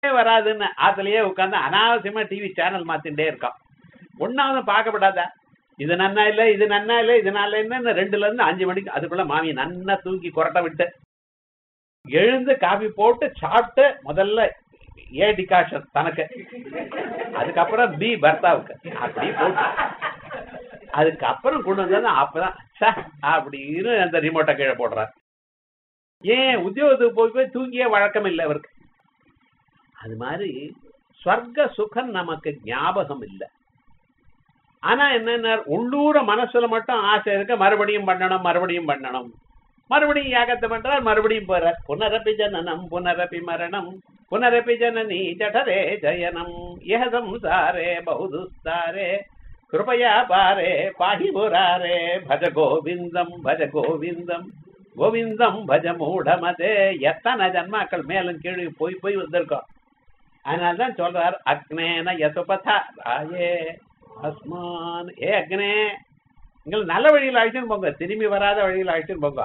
வராதுன்னு ஆத்துலயே உட்கார்ந்து அனாவசியமா டிவி சேனல் மாத்திட்டே இருக்கான் ஒன்னாவது பார்க்கப்படாதா இது நன்னா இல்ல இது நன்னா இல்ல இது நல்லா இல்ல ரெண்டுல இருந்து அஞ்சு மணிக்கு அதுக்குள்ள மாமி நன்னா தூக்கி கொரட்டை விட்டு எழுந்து காபி போட்டு சாப்பிட்டு முதல்ல ஏ டிகாஷன் தனக்கு அதுக்கப்புறம் பி பர்த்தாவுக்கு அப்படி போட்டு அதுக்கப்புறம் கொண்டு வந்தா அப்பதான் ச்சே, அப்படின்னு அந்த ரிமோட்டை கீழே போடுறார் ஏன் உத்தியோகத்துக்கு போய் போய் தூங்கிய வழக்கம் இல்லை அவருக்கு அது மாதிரி ஸ்வர்க்க சுகம் நமக்கு ஞாபகம் இல்லை ஆனா என்னன்னா உள்ளூர மனசுல மட்டும் ஆசை இருக்க மறுபடியும் பண்ணணும் மறுபடியும் பண்ணணும் மறுபடியும் யாகத்தை பண்றார் மறுபடியும் போறார் புனரப்பி ஜனனம் புனரப்பி மரணம் புனரப்பி ஜனனி ஜடரே ஜயனம் இஹ சம்சாரே பகுதுஸ்தாரே கிருபயா பாரே பாஹி புராரே பஜ கோவிந்தம் பஜ கோவிந்தம் கோவிந்தம் பஜ மூடமதே எத்தனை ஜன்மாக்கள் மேலும் கீழே போய் போய் வந்திருக்கோம் அதனால தான் சொல்றார் அக்னேன யசுபதா ராயே அஸ்மான் ஏ அக்னே நீங்கள் நல்ல வழியில் அழைச்சுன்னு போங்க திரும்பி வராத வழியில் அழைச்சுன்னு போங்க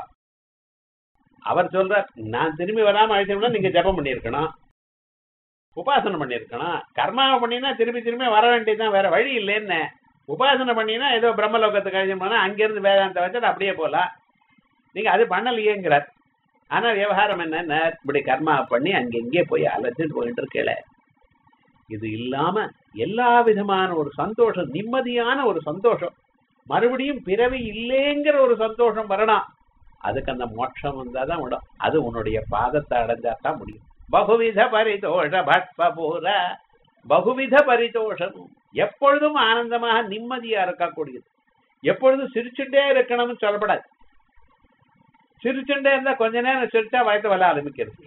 அவர் சொல்றார் நான் திரும்பி வராம அழைச்சோம்னா நீங்க ஜெபம் பண்ணியிருக்கணும் உபாசனை பண்ணியிருக்கணும் கர்மாவை பண்ணினா திரும்பி திரும்பி வர வேண்டியதுதான் வேற வழி இல்லைன்னு உபாசனை பண்ணினா ஏதோ பிரம்மலோகத்துக்கு அழைச்சு போனா அங்கிருந்து வேதாந்த வச்சுட்டு அப்படியே போலாம் நீங்க அது பண்ணலையேங்கிறார் ஆனா விவகாரம் என்னன்னா இப்படி கர்மா பண்ணி அங்கெங்கே போய் அலைஞ்சிட்டு போயிட்டு இருக்கல இது இல்லாம எல்லா விதமான ஒரு சந்தோஷம் நிம்மதியான ஒரு சந்தோஷம் மறுபடியும் பிறவி இல்லைங்கிற ஒரு சந்தோஷம் வரணும் அதுக்கு அந்த மோட்சம் வந்தாதான் விடும் அது உன்னுடைய பாதத்தை அடைஞ்சா தான் முடியும் பகுவித பரிதோஷ பட்பூர பகுவித பரிதோஷம் எப்பொழுதும் ஆனந்தமாக நிம்மதியா இருக்கக்கூடியது எப்பொழுதும் சிரிச்சுட்டே இருக்கணும்னு சொல்லப்படாது சிரிச்சுட்டே இருந்தா கொஞ்ச நேரம் சிரிச்சா வயத்து வர ஆரம்பிக்கிறது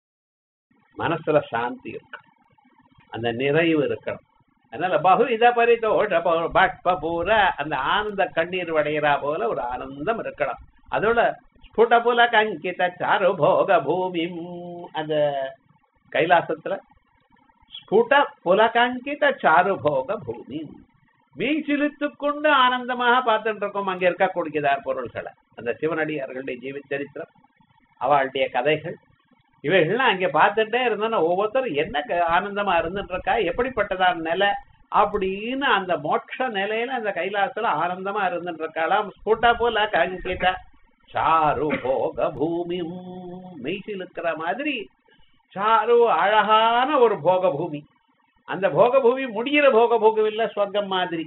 மனசுல சாந்தி இருக்கணும் அந்த நிறைவு இருக்கணும் அதனால பகுவித பரிதோஷ பட்பூர அந்த ஆனந்த கண்ணீர் வடைகிறா போல ஒரு ஆனந்தம் இருக்கணும் அதோட ஸ்புட புல கங்கித சாரு போக பூமி அந்த கைலாசத்துல ஸ்புட புலகங்கித சாரு போக பூமி மீன் சிலித்துக் கொண்டு ஆனந்தமாக பார்த்துட்டு இருக்கோம் அங்க இருக்கக்கூடியதார் பொருள்களை அந்த சிவனடியார்களுடைய ஜீவி சரித்திரம் அவளுடைய கதைகள் இவைகள்லாம் அங்க பார்த்துட்டே இருந்தோம்னா ஒவ்வொருத்தரும் என்ன க- ஆனந்தமா இருந்துட்டு இருக்கா எப்படிப்பட்டதான நிலை அப்படின்னு அந்த மோட்ச நிலையில அந்த கைலாசத்துல ஆனந்தமா இருந்துட்டு இருக்காளாம் ஸ்புட போல கங்கித சாரு போக பூமி மெய்சில் இருக்கிற மாதிரி சாரு அழகான ஒரு போக பூமி அந்த போக பூமி முடிகிற போக பூமி இல்ல சொர்க்கம் மாதிரி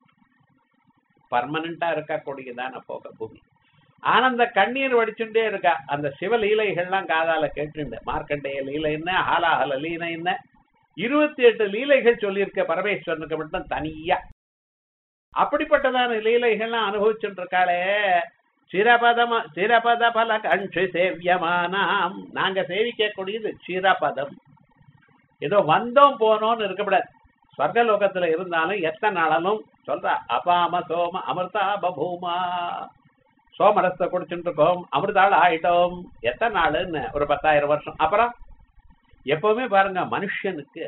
பர்மனண்டா இருக்கக்கூடியதான போக பூமி ஆனந்த கண்ணீர் வடிச்சுட்டே இருக்கா அந்த சிவ லீலைகள்லாம் காதால கேட்டுண்டு மார்க்கண்டேய லீலை என்ன ஹாலாஹல லீலை என்ன இருபத்தி எட்டு லீலைகள் சொல்லியிருக்க பரமேஸ்வரனுக்கு மட்டும் தனியா அப்படிப்பட்டதான லீலைகள்லாம் அனுபவிச்சுட்டு இருக்காளே சிரபதம சிரபத பல கண்ஷு சேவியமானாம் நாங்க சேவிக்கக்கூடியது சிரபதம் ஏதோ வந்தோம் போனோம்னு இருக்கக்கூடாது ஸ்வர்கலோகத்துல இருந்தாலும் எத்தனை நாளாலும் சொல்றா அபாம சோம அமிர்தா பபூமா சோமரசத்தை குடிச்சுட்டு இருக்கோம் அமிர்தாள் ஆயிட்டோம் எத்தனை நாளுன்னு ஒரு பத்தாயிரம் வருஷம் அப்புறம் எப்பவுமே பாருங்க மனுஷனுக்கு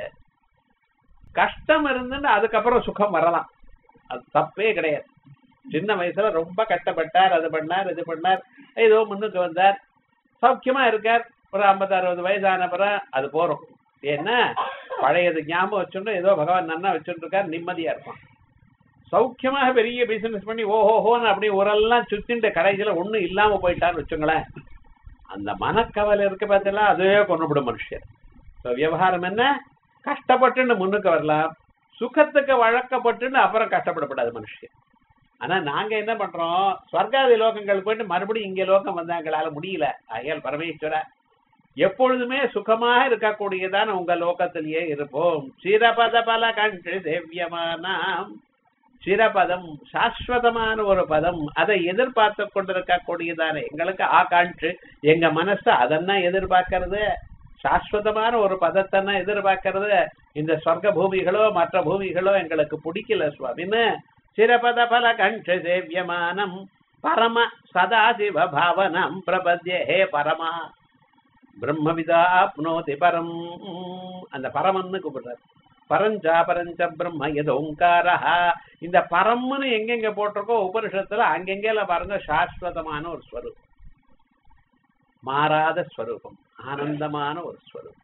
கஷ்டம் இருந்துன்னு அதுக்கப்புறம் சுகம் வரலாம் அது தப்பே கிடையாது சின்ன வயசுல ரொம்ப கஷ்டப்பட்டார் அது பண்ணார் இது பண்ணார் ஏதோ முன்னுக்கு வந்தார் சௌக்கியமா இருக்கார் ஒரு ஐம்பது அறுபது வயசான பிறகு அது போறோம் ஏன்னா பழையது ஞாபகம் வச்சுட்டு ஏதோ பகவான் நன்னா வச்சுட்டு இருக்கார் நிம்மதியா இருப்பான் சௌக்கியமாக பெரிய பிசினஸ் பண்ணி ஓஹோஹோன்னு அப்படி ஊரெல்லாம் சுத்திட்டு கடைசியில ஒண்ணும் இல்லாம போயிட்டான்னு வச்சுங்களேன் அந்த மனக்கவலை இருக்க பார்த்தீங்களா அதுவே கொண்டுவிடும் மனுஷன் So, விவகாரம் என்ன கஷ்டப்பட்டுன்னு முன்னுக்கு வரலாம் சுகத்துக்கு வழக்கப்பட்டுன்னு அப்புறம் கஷ்டப்படக்கூடாது மனுஷன் ஆனா நாங்க என்ன பண்றோம் ஸ்வர்காதி லோகங்களுக்கு போயிட்டு மறுபடியும் இங்க லோகம் வந்தா எங்களால முடியல ஐயல் பரமேஸ்வர எப்பொழுதுமே சுகமாக இருக்கக்கூடியதான உங்க லோகத்திலேயே இருப்போம் சிரபத பல கண்டு தேவியமானாம் சிரபதம் சாஸ்வதமான ஒரு பதம் அதை எதிர்பார்த்து கொண்டிருக்கக்கூடியதான எங்களுக்கு ஆகாண்ட்சு எங்க மனசு அதன்னா எதிர்பார்க்கறது சாஸ்வதமான ஒரு பதத்தன்னா எதிர்பார்க்கறது இந்த சொர்க்க பூமிகளோ மற்ற பூமிகளோ எங்களுக்கு பிடிக்கல சுவாமின்னு சிரபத பல கண்ஷ சேவியமானம் பரம சதாசிவ பாவனம் பிரபத்யே ஹே பரமா பிரம்மவிதா ஆப்னோதி பரம் அந்த பரமன்னு கூப்பிடுறாரு பரஞ்சா பரஞ்ச பிரம்ம எது ஓங்காரஹா இந்த பரம்னு எங்கெங்க போட்டிருக்கோ உபனிஷத்துல அங்கெங்கெல்லாம் பாருங்க சாஸ்வதமான ஒரு ஸ்வரூபம் மாறாத ஸ்வரூபம் ஆனந்தமான ஒரு ஸ்வரூபம்